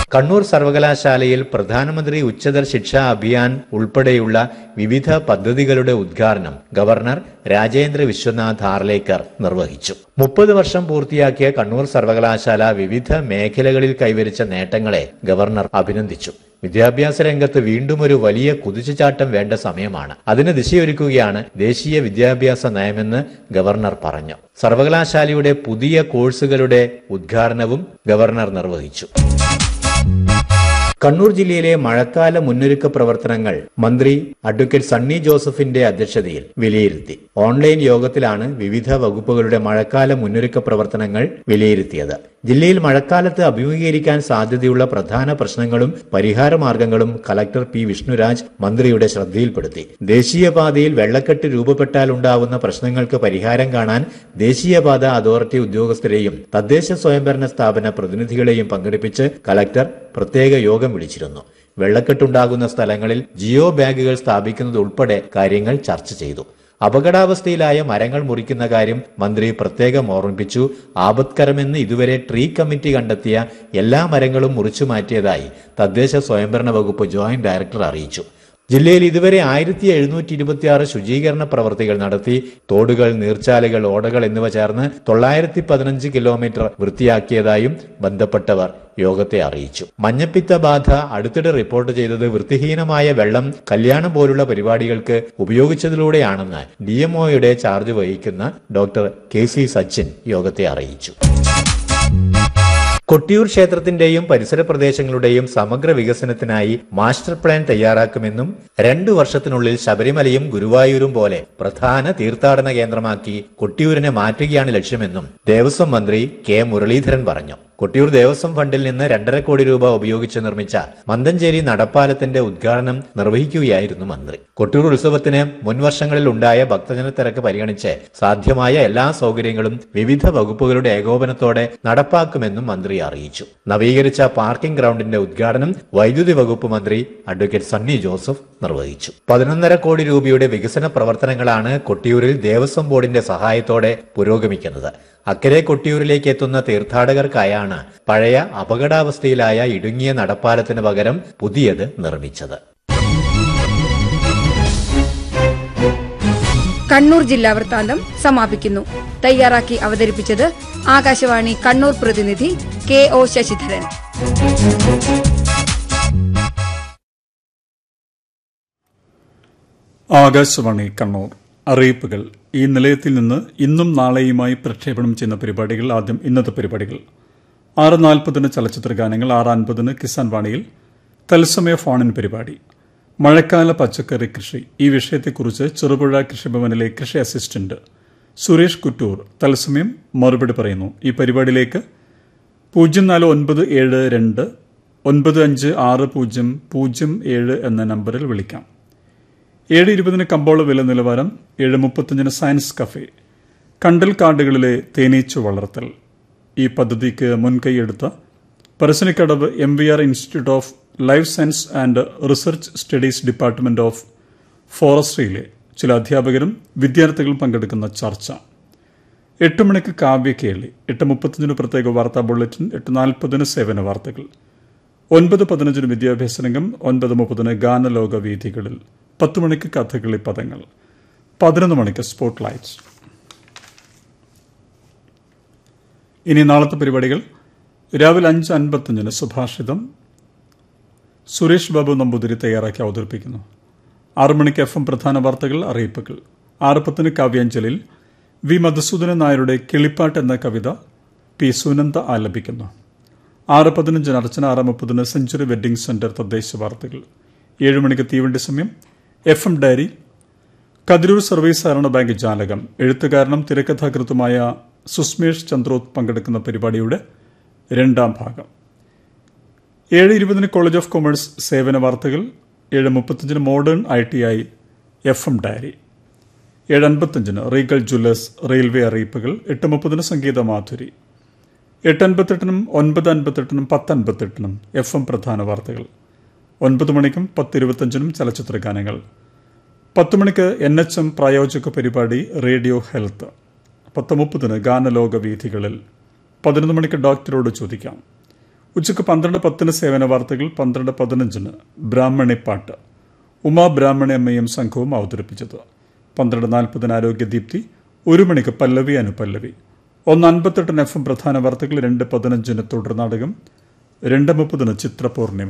കണ്ണൂർ സർവകലാശാലയിൽ പ്രധാനമന്ത്രി ഉച്ചതർ ശിക്ഷാ അഭിയാൻ ഉൾപ്പെടെയുള്ള വിവിധ പദ്ധതികളുടെ ഉദ്ഘാടനം ഗവർണർ രാജേന്ദ്ര വിശ്വനാഥ് ഹാർലേക്കർ നിർവഹിച്ചു മുപ്പത് വർഷം പൂർത്തിയാക്കിയ കണ്ണൂർ സർവകലാശാല വിവിധ മേഖലകളിൽ കൈവരിച്ച നേട്ടങ്ങളെ ഗവർണർ അഭിനന്ദിച്ചു വിദ്യാഭ്യാസ രംഗത്ത് വീണ്ടും ഒരു വലിയ കുതിച്ചുചാട്ടം വേണ്ട സമയമാണ് അതിന് ദിശയൊരുക്കുകയാണ് ദേശീയ വിദ്യാഭ്യാസ നയമെന്ന് ഗവർണർ പറഞ്ഞു സർവകലാശാലയുടെ പുതിയ കോഴ്സുകളുടെ ഉദ്ഘാടനവും ഗവർണർ നിർവഹിച്ചു കണ്ണൂർ ജില്ലയിലെ മഴക്കാല മുന്നൊരുക്ക പ്രവർത്തനങ്ങൾ മന്ത്രി അഡ്വക്കേറ്റ് സണ്ണി ജോസഫിന്റെ അധ്യക്ഷതയിൽ വിലയിരുത്തി ഓൺലൈൻ യോഗത്തിലാണ് വിവിധ വകുപ്പുകളുടെ മഴക്കാല മുന്നൊരുക്ക പ്രവർത്തനങ്ങൾ വിലയിരുത്തിയത് ജില്ലയിൽ മഴക്കാലത്ത് അഭിമുഖീകരിക്കാൻ സാധ്യതയുള്ള പ്രധാന പ്രശ്നങ്ങളും പരിഹാര മാർഗങ്ങളും കലക്ടർ പി വിഷ്ണുരാജ് മന്ത്രിയുടെ ശ്രദ്ധയിൽപ്പെടുത്തി ദേശീയപാതയിൽ വെള്ളക്കെട്ട് രൂപപ്പെട്ടാൽ ഉണ്ടാവുന്ന പ്രശ്നങ്ങൾക്ക് പരിഹാരം കാണാൻ ദേശീയപാത അതോറിറ്റി ഉദ്യോഗസ്ഥരെയും തദ്ദേശ സ്വയംഭരണ സ്ഥാപന പ്രതിനിധികളെയും പങ്കെടുപ്പിച്ച് കലക്ടർ പ്രത്യേക യോഗം വിളിച്ചിരുന്നു വെള്ളക്കെട്ടുണ്ടാകുന്ന സ്ഥലങ്ങളിൽ ജിയോ ബാഗുകൾ സ്ഥാപിക്കുന്നത് ഉൾപ്പെടെ കാര്യങ്ങൾ ചർച്ച ചെയ്തു അപകടാവസ്ഥയിലായ മരങ്ങൾ മുറിക്കുന്ന കാര്യം മന്ത്രി പ്രത്യേകം ഓർമ്മിപ്പിച്ചു ആപത്കരമെന്ന് ഇതുവരെ ട്രീ കമ്മിറ്റി കണ്ടെത്തിയ എല്ലാ മരങ്ങളും മുറിച്ചു മാറ്റിയതായി തദ്ദേശ സ്വയംഭരണ വകുപ്പ് ജോയിന്റ് ഡയറക്ടർ അറിയിച്ചു ജില്ലയിൽ ഇതുവരെ ആയിരത്തി എഴുന്നൂറ്റി ഇരുപത്തിയാറ് ശുചീകരണ പ്രവർത്തികൾ നടത്തി തോടുകൾ നീർച്ചാലുകൾ ഓടകൾ എന്നിവ ചേർന്ന് തൊള്ളായിരത്തി പതിനഞ്ച് കിലോമീറ്റർ വൃത്തിയാക്കിയതായും ബന്ധപ്പെട്ടവർ യോഗത്തെ അറിയിച്ചു മഞ്ഞപ്പിത്ത ബാധ അടുത്തിടെ റിപ്പോർട്ട് ചെയ്തത് വൃത്തിഹീനമായ വെള്ളം കല്യാണം പോലുള്ള പരിപാടികൾക്ക് ഉപയോഗിച്ചതിലൂടെയാണെന്ന് ഡിഎംഒയുടെ ചാർജ് വഹിക്കുന്ന ഡോക്ടർ കെ സി സച്ചിൻ യോഗത്തെ അറിയിച്ചു കൊട്ടിയൂർ ക്ഷേത്രത്തിന്റെയും പരിസര പ്രദേശങ്ങളുടെയും സമഗ്ര വികസനത്തിനായി മാസ്റ്റർ പ്ലാൻ തയ്യാറാക്കുമെന്നും രണ്ടു വർഷത്തിനുള്ളിൽ ശബരിമലയും ഗുരുവായൂരും പോലെ പ്രധാന തീർത്ഥാടന കേന്ദ്രമാക്കി കൊട്ടിയൂരിനെ മാറ്റുകയാണ് ലക്ഷ്യമെന്നും ദേവസ്വം മന്ത്രി കെ മുരളീധരൻ പറഞ്ഞു കൊട്ടിയൂർ ദേവസ്വം ഫണ്ടിൽ നിന്ന് രണ്ടര കോടി രൂപ ഉപയോഗിച്ച് നിർമ്മിച്ച മന്തഞ്ചേരി നടപ്പാലത്തിന്റെ ഉദ്ഘാടനം നിർവഹിക്കുകയായിരുന്നു മന്ത്രി കൊട്ടിയൂർ ഉത്സവത്തിന് മുൻവർഷങ്ങളിൽ ഉണ്ടായ ഭക്തജന തിരക്ക് പരിഗണിച്ച് സാധ്യമായ എല്ലാ സൗകര്യങ്ങളും വിവിധ വകുപ്പുകളുടെ ഏകോപനത്തോടെ നടപ്പാക്കുമെന്നും മന്ത്രി അറിയിച്ചു നവീകരിച്ച പാർക്കിംഗ് ഗ്രൗണ്ടിന്റെ ഉദ്ഘാടനം വൈദ്യുതി വകുപ്പ് മന്ത്രി അഡ്വക്കേറ്റ് സണ്ണി ജോസഫ് നിർവഹിച്ചു പതിനൊന്നര കോടി രൂപയുടെ വികസന പ്രവർത്തനങ്ങളാണ് കൊട്ടിയൂരിൽ ദേവസ്വം ബോർഡിന്റെ സഹായത്തോടെ പുരോഗമിക്കുന്നത് അക്കരെ കൊട്ടിയൂരിലേക്ക് എത്തുന്ന തീർത്ഥാടകർക്കായാണ് പഴയ അപകടാവസ്ഥയിലായ ഇടുങ്ങിയ നടപ്പാലത്തിന് പകരം പുതിയത് നിർമ്മിച്ചത് കണ്ണൂർ ജില്ലാ വൃത്താന്തം സമാപിക്കുന്നു തയ്യാറാക്കി അവതരിപ്പിച്ചത് ആകാശവാണി കണ്ണൂർ പ്രതിനിധി കെ ഒ ശശിധരൻ ആകാശവാണി കണ്ണൂർ അറിയിപ്പുകൾ ഈ നിലയത്തിൽ നിന്ന് ഇന്നും നാളെയുമായി പ്രക്ഷേപണം ചെയ്യുന്ന പരിപാടികൾ ആദ്യം ഇന്നത്തെ പരിപാടികൾ ആറ് നാൽപ്പതിന് ചലച്ചിത്ര ഗാനങ്ങൾ ആറ് അൻപതിന് കിസാൻ വാണിയിൽ തത്സമയ ഫോണിൻ പരിപാടി മഴക്കാല പച്ചക്കറി കൃഷി ഈ വിഷയത്തെക്കുറിച്ച് ചെറുപുഴ കൃഷിഭവനിലെ കൃഷി അസിസ്റ്റന്റ് സുരേഷ് കുറ്റൂർ തത്സമയം മറുപടി പറയുന്നു ഈ പരിപാടിയിലേക്ക് പൂജ്യം നാല് ഒൻപത് ഏഴ് രണ്ട് ഒൻപത് അഞ്ച് ആറ് പൂജ്യം പൂജ്യം ഏഴ് എന്ന നമ്പറിൽ വിളിക്കാം ഏഴ് ഇരുപതിന് കമ്പോള വില നിലവാരം ഏഴ് മുപ്പത്തഞ്ചിന് സയൻസ് കഫേ കണ്ടൽ കാടുകളിലെ തേനീച്ച വളർത്തൽ ഈ പദ്ധതിക്ക് മുൻകൈയെടുത്ത Parassinikkadavu M V R institute of life science and research studies department of ഫോറസ്ട്രിയിലെ ചില അധ്യാപകരും വിദ്യാർത്ഥികളും പങ്കെടുക്കുന്ന ചർച്ച എട്ട് മണിക്ക് കാവ്യക്കേളി എട്ട് മുപ്പത്തഞ്ചിന് പ്രത്യേക വാർത്താ ബുള്ളറ്റിൻ എട്ട് നാൽപ്പതിന് സേവന വാർത്തകൾ ഒൻപത് പതിനഞ്ചിന് വിദ്യാഭ്യാസ രംഗം ഒൻപത് മുപ്പതിന് ഗാനലോക വീഥികളിൽ പത്ത് മണിക്ക് കഥകളി പദങ്ങൾ പതിനൊന്ന് മണിക്ക് സ്പോട്ട് ലൈറ്റ്സ് ഇനി നാളത്തെ പരിപാടികൾ രാവിലെ അഞ്ച് അൻപത്തഞ്ചിന് സുഭാഷിതം സുരേഷ് ബാബു നമ്പൂതിരി തയ്യാറാക്കി അവതരിപ്പിക്കുന്നു ആറു മണിക്ക് എഫ് എം പ്രധാന വാർത്തകൾ അറിയിപ്പുകൾ ആറ് പത്തിന് കാവ്യാഞ്ജലിൽ വി മധുസൂദനൻ നായരുടെ കിളിപ്പാട്ട് എന്ന കവിത പി സുനന്ദ ആലപിക്കുന്നു ആറ് പതിനഞ്ചിന് അർച്ചന ആറ് മുപ്പതിന് സെഞ്ചുറി വെഡ്ഡിംഗ് സെന്റർ തദ്ദേശ വാർത്തകൾ ഏഴ് മണിക്ക് തീവണ്ടി സമയം F M diary Kathiroor service സഹകരണ ബാങ്ക് ജാലകം എഴുത്തുകാരനും തിരക്കഥാകൃത്തുമായ സുസ്മേഷ് ചന്ദ്രോത്ത് പങ്കെടുക്കുന്ന പരിപാടിയുടെ രണ്ടാം ഭാഗം ഏഴ് ഇരുപതിന് കോളേജ് ഓഫ് കൊമേഴ്സ് സേവന വാർത്തകൾ ഏഴ് മുപ്പത്തഞ്ചിന് modern I T I F M diary ഏഴ് അൻപത്തഞ്ചിന് റീഗൽ ജ്വല്ലേഴ്സ് റെയിൽവേ അറിയിപ്പുകൾ എട്ട് മുപ്പതിന് സംഗീത മാധുരി എട്ട് അൻപത്തെട്ടിനും ഒൻപത് അൻപത്തെട്ടിനും പത്ത് അൻപത്തെട്ടിനും എഫ് എം പ്രധാന വാർത്തകൾ ഒൻപത് മണിക്കും പത്ത് ഇരുപത്തഞ്ചിനും ചലച്ചിത്ര ഗാനങ്ങൾ പത്ത് മണിക്ക് എൻ എച്ച് എം പ്രായോജക പരിപാടി റേഡിയോ ഹെൽത്ത് പത്ത് മുപ്പതിന് ഗാനലോക വീഥികളിൽ പതിനൊന്ന് മണിക്ക് ഡോക്ടറോട് ചോദിക്കാം ഉച്ചയ്ക്ക് പന്ത്രണ്ട് പത്തിന് സേവന വാർത്തകൾ പന്ത്രണ്ട് പതിനഞ്ചിന് ബ്രാഹ്മണിപ്പാട്ട് ഉമാ ബ്രാഹ്മണി അമ്മയും സംഘവും അവതരിപ്പിച്ചത് പന്ത്രണ്ട് നാൽപ്പതിന് ആരോഗ്യദീപ്തി ഒരു മണിക്ക് പല്ലവി അനുപല്ലവി ഒന്ന് അൻപത്തെട്ടിന് എഫ് എം പ്രധാന വാർത്തകൾ രണ്ട് പതിനഞ്ചിന് തുടർ നാടകം രണ്ട് മുപ്പതിന് ചിത്രപൂർണിമ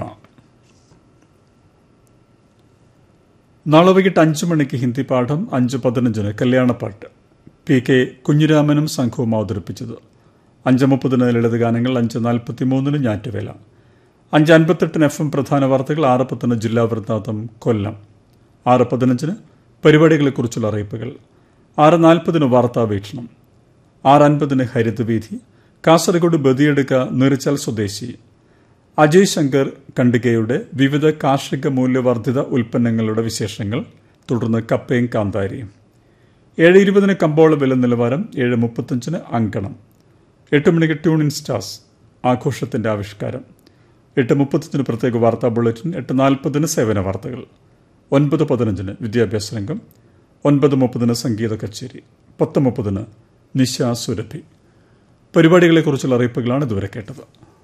നാളെ വൈകിട്ട് അഞ്ചു മണിക്ക് ഹിന്ദി പാഠം അഞ്ച് പതിനഞ്ചിന് കല്യാണപ്പാട്ട് പി കെ കുഞ്ഞിരാമനും സംഘവും അവതരിപ്പിച്ചത് അഞ്ച് മുപ്പതിന് ലളിതഗാനങ്ങൾ അഞ്ച് നാൽപ്പത്തി മൂന്നിന് ഞാറ്റുവേല അഞ്ച് അൻപത്തെട്ടിന് എഫ് എം പ്രധാന വാർത്തകൾ ആറ് പത്തിന് ജില്ലാ വൃത്താന്തം കൊല്ലം ആറ് പതിനഞ്ചിന് പരിപാടികളെക്കുറിച്ചുള്ള അറിയിപ്പുകൾ ആറ് നാൽപ്പതിന് വാർത്താവീക്ഷണം ആറ് അൻപതിന് ഹരിതവീഥി കാസർഗോഡ് ബദിയെടുക്ക നിറിച്ചാൽ സ്വദേശി അജയ് ശങ്കർ കണ്ടികയുടെ വിവിധ കാർഷിക മൂല്യവർദ്ധിത ഉൽപ്പന്നങ്ങളുടെ വിശേഷങ്ങൾ തുടർന്ന് കപ്പയും കാന്താരിയും ഏഴ് ഇരുപതിന് കമ്പോള വില നിലവാരം ഏഴ് മുപ്പത്തഞ്ചിന് അങ്കണം എട്ട് മണിക്ക് ട്യൂണിൻ സ്റ്റാർസ് ആഘോഷത്തിന്റെ ആവിഷ്കാരം എട്ട് മുപ്പത്തഞ്ചിന് പ്രത്യേക വാർത്താ ബുള്ളറ്റിൻ എട്ട് നാൽപ്പതിന് സേവന വാർത്തകൾ ഒൻപത് പതിനഞ്ചിന് വിദ്യാഭ്യാസ രംഗം ഒൻപത് മുപ്പതിന് സംഗീത കച്ചേരി പത്ത് മുപ്പതിന് നിശ സുരഭി പരിപാടികളെക്കുറിച്ചുള്ള അറിയിപ്പുകളാണ് ഇതുവരെ കേട്ടത്